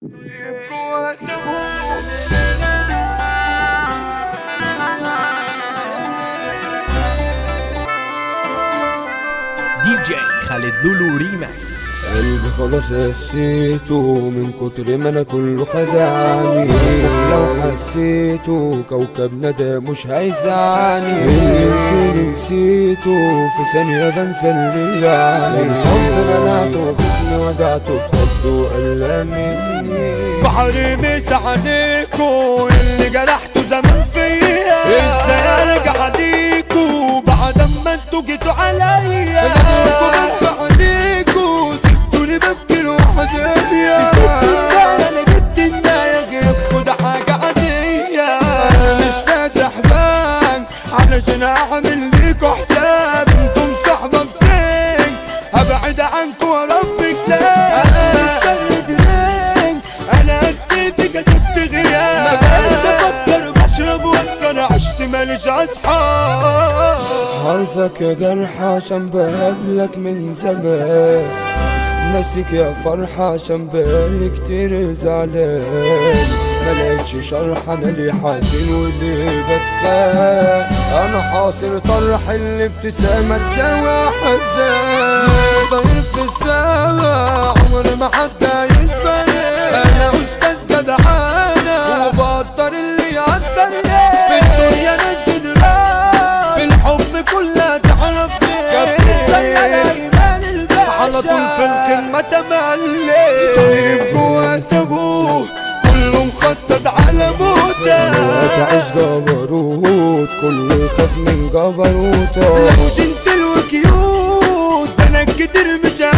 دي جي خالد لولو ريماكس قلبي خلاص نسيته من كتر ما انا كله خدعني لو حسيته كوكبنا ده مش هيزعلني اللي نسيني نسيته في ثانية بنسى اللي يعني الحب منعته جسمي وجعته اتخض وقلق مني بحري مش عليكو اللي جرحته زمان فيا ازاي ارجع ليكو بعد ما انتوا جيتوا عليا انا عليكو سبتوني ببكي لوحدي انا جبت النايا غيركوا ده حاجة عادية انا مش فاتح بنك علشان اعمل ليكوا حساب انتم صحبة بزين هبعد عنكوا وربك لا انا مش شرد رين انا قد في كتبت غياب ما بقتش افكر بشرب واسكر عشت ماليش اصحاب عارفك يا جرح عشان بقابلك من زمان ناسيك يا فرحة عشان بقالي كتير زعلان ملقتش شرح انا ليه حزين وليه بتخان انا حاصر طرح الابتسامة تساوي حزان طاير في السما عمر ما حد هيسبقني انا استاذ جدعانة وبقدر اللي يقدرني في الدنيا انا جنرال في الحب كلها تعرفني كابتن ايمان الباشا على طول في الكلمة تملي طيب جوات ابوه كله مخطط على موته تعيش جبروت كله يخاف من جبروته لو جنتل وكيوت ده انا كتير مش بس لو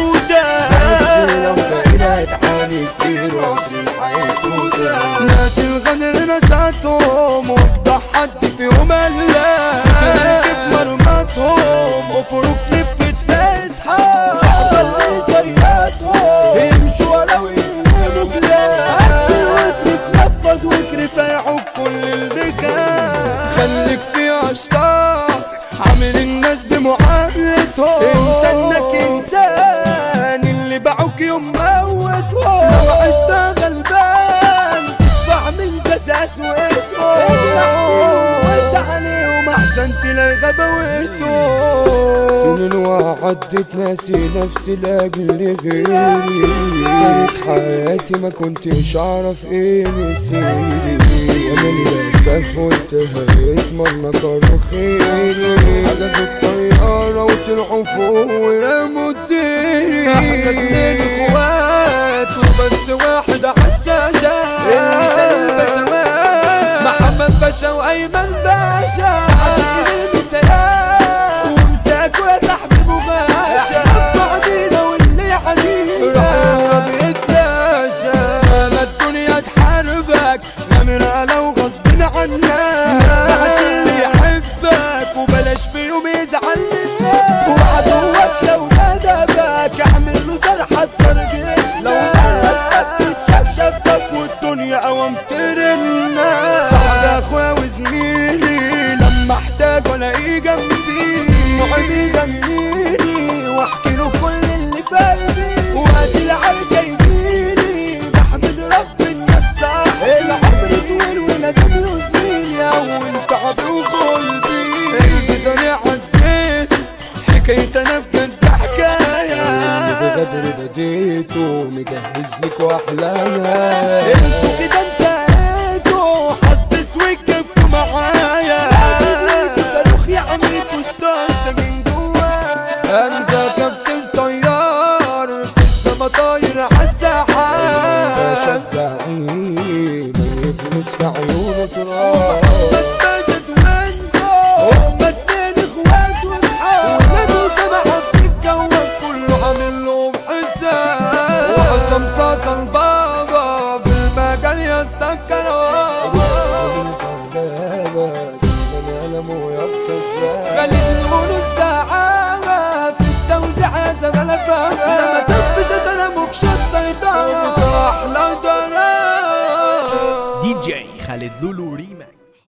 هتفوتها فقيرة هتعاني كتير وعمر الحياة تفوتها ناس الغدر نشاتهم وجدع حد فيهم الا كيف مرماتهم وفروق لفة ناس حال صحبة اللي زياتهم يمشوا ولو يقلبوا جلاد الوزن اتنفض وكرف يعوق كل اللي كان خليك في اشتاق عامل الناس بمعاملتهم انسى انك انسان اللي باعوك يوم موتهم لو عشت غلبان تدفع من جزازوتهم وسع عليهم احسن تلاقي غباوتهم سنين وعدت ناسي نفسي لاجل غيري كانت حياتي ما كنتش اعرف ايه مسيري وانا للاسف وانتهيت مرة كانوا خيري حجزوا الطيارة وطلعوا فوق ورموا الديري احنا اتنين اخوات وبس واحد حساسة المثال البشوات محمد باشا وايمن باشا حبيبي سلام ومساكوا يا صاحبي مباشا بعدينا واللي علينا بيتلاشى ما الدنيا تحاربك نمرة لو غصب عنك بعد اللي يحبك وبلاش في يوم يزعل منك وعدوك لو ندبك اعمل له جرح الترجيح لو مرة تشاف شافك والدنيا قوام ترنا صاحب اخويا وزميلي لما احتاج الاقيه جنبي صاحبي جنبيني واحكي له كل اللي في قلبي وادي العركة يجيلي بحمد رب انك صح العمر طويل ولازم له سنين يا وانت عبر وقلبي الدنيا عديت حكاية انا بجد حكاية بغدر بديته مجهز لك واحلامها انتوا كده انتهيتوا حسس وجبتوا معايا صاروخ يا عميتوا اشتغل من جوايا انزل كابتن طيار في السما طاير باشا عالساحات الزعيم يفلس في عيونه تراب بتبدد وانتوا هما اتنين اخوات واصحاب ولادوا سمحة بتتكون كله عامل لهم حساب وحسام صاصا البابا في المجال يستكروا خلينا نقول الدعامة في التوزيع يا زمان فاهمة لما سفش انا مكش السيطرة احلى درام دي جي خالد لولو ريماكس